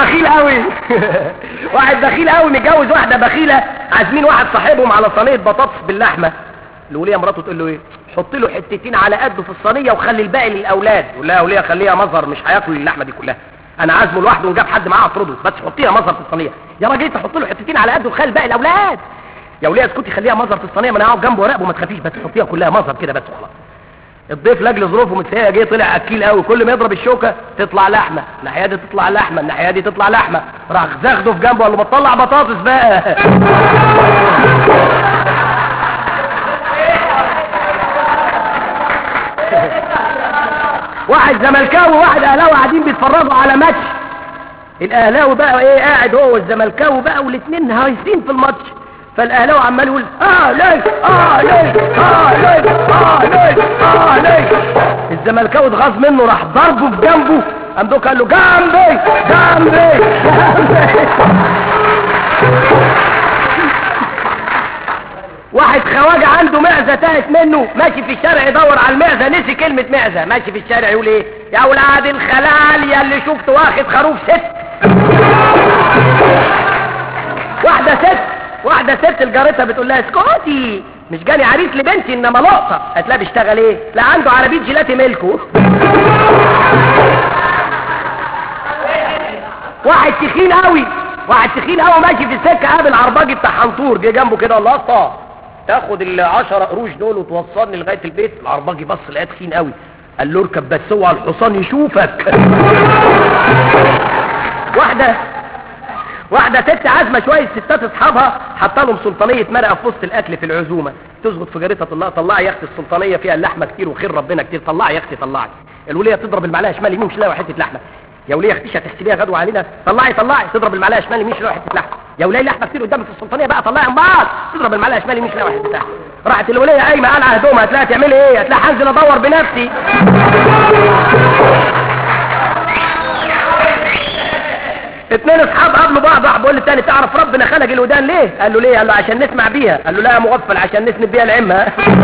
بخيل قوي واحد بخيل قوي متجوز واحده بخيله عازمين واحد صاحبهم على صينيه بطاطس باللحمه الوليه مراته تقول له ايه حط له حتتين على قده في الصينيه وخلي الباقي للاولاد يقول لها يا وليه خليها مظهر مش هياكلوا اللحمه دي كلها انا عازمه لوحده وجاب حد معاه اطرده بس حطيها مظهر في الصينيه يا راجل تحط له حتتين على قده وخلي الباقي الاولاد يا وليه اسكتي خليها مظهر في الصينيه ما انا هقعد جنبه وراقبه ما تخافيش بس حطيها كلها مظهر كده بس وخلاص الضيف لاجل ظروفه متسيئه جه طلع اكيل قوي كل ما يضرب الشوكه تطلع لحمه الناحيه دي تطلع لحمه الناحيه دي تطلع لحمه راح زاخده في جنبه قال له ما تطلع بطاطس بقى واحد زملكاوي وواحد اهلاوي قاعدين بيتفرجوا على ماتش الاهلاوي بقى ايه قاعد هو والزملكاوي بقى والاثنين هايصين في الماتش فالاهلاوي عمال يقول اه ليه اه ليه اه ليه اه ليه اه ليه الزملكاوي اتغاظ منه راح ضربه في جنبه قام دوك قال له جنبي جنبي واحد خواجه عنده معزه تاهت منه ماشي في الشارع يدور على المعزه نسي كلمه معزه ماشي في الشارع يقول ايه يا اولاد الخلال يا اللي شفت واخد خروف ست واحده ست واحده ست لجارتها بتقول لها اسكتي مش جاني عريس لبنتي انما لقطه قالت لها بيشتغل ايه لا عنده عربيه جيلاتي ملكه واحد تخين قوي واحد تخين قوي ماشي في السكه قابل عرباجي بتاع حنطور جه جنبه كده قال له اسطى تاخد العشرة قروش دول وتوصلني لغايه البيت العرباجي بص لقاه تخين قوي قال له اركب بس اوعى الحصان يشوفك واحده واحدة ست عازمة شوية ستات اصحابها حاطه لهم سلطانية مرقة في وسط الاكل في العزومة تزغط في جارتها طلع طلعي يا اختي السلطانية فيها اللحمة كتير وخير ربنا كتير طلعي يا اختي طلعي الولية تضرب المعلقة شمال يمين مش لاقي حتة لحمة يا وليه اختي هتحسبيها غدوة علينا طلعي طلعي تضرب المعلقة شمال يمين مش لاقي حتة لحمة يا وليه لحمة كتير قدامك في السلطانية بقى طلعي امبارح تضرب المعلقة شمال يمين مش لاقي حتة لحمة راحت الولية قايمة قلعة هدومها هتلاقي تعملي ايه هتلاقي هنزل ادور بنفسي اتنين اصحاب قابلوا بعض واحد بيقول للتاني تعرف ربنا خلق الودان ليه قال له ليه قال له عشان نسمع بيها قال له لا يا مغفل عشان نسند بيها العمة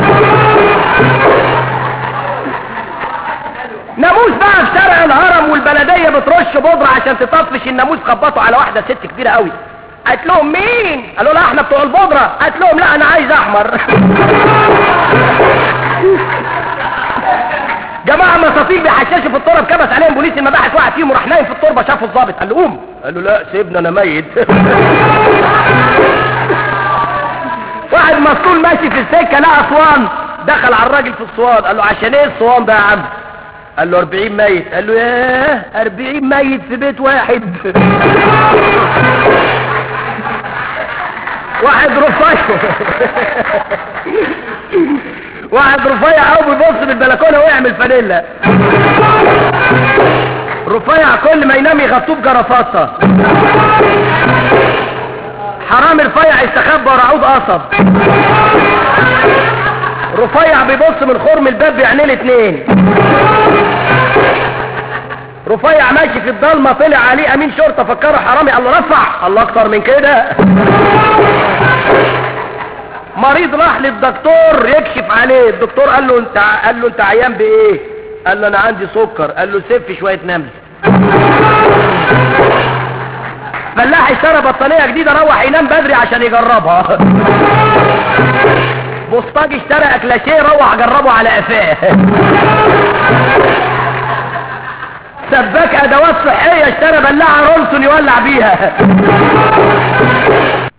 ناموس بقى في شارع الهرم والبلدية بترش بودرة عشان تطفش الناموس خبطوا على واحدة ست كبيرة قوي قالت لهم مين قالوا لا احنا بتوع البودرة قالت لهم لا انا عايز احمر جماعة مساطيل بيحششوا في التربة كبس عليهم بوليس المباحث واحد فيهم راح نايم في التربة شافوا الضابط قال له قوم قال له لا سيبنا انا ميت واحد مسطول ماشي في السكة لقى اسوان دخل على الراجل في الصوان قال له عشان ايه الصوان ده يا عم قال له 40 ميت قال له ياه 40 ميت في بيت واحد واحد رفيع واحد رفيع قوي بيبص من البلكونه وقع من الفانيلا رفيع كل ما ينام يغطوه بجرافطه حرام رفيع يستخبى ورا عود قصب رفيع بيبص من خرم الباب بعينيه الاتنين رفيع ماشي في الضلمه طلع عليه امين شرطه فكره حرامي قال له رفع الله اكتر من كده مريض راح للدكتور يكشف عليه الدكتور قال له انت قال له انت عيان بايه قال له انا عندي سكر قال له سف شويه نمل فلاح اشترى بطانيه جديده روح ينام بدري عشان يجربها بوسطاج اشترى اكلاشيه روح جربه على قفاه سباك ادوات صحيه اشترى بلاعه رولسون يولع بيها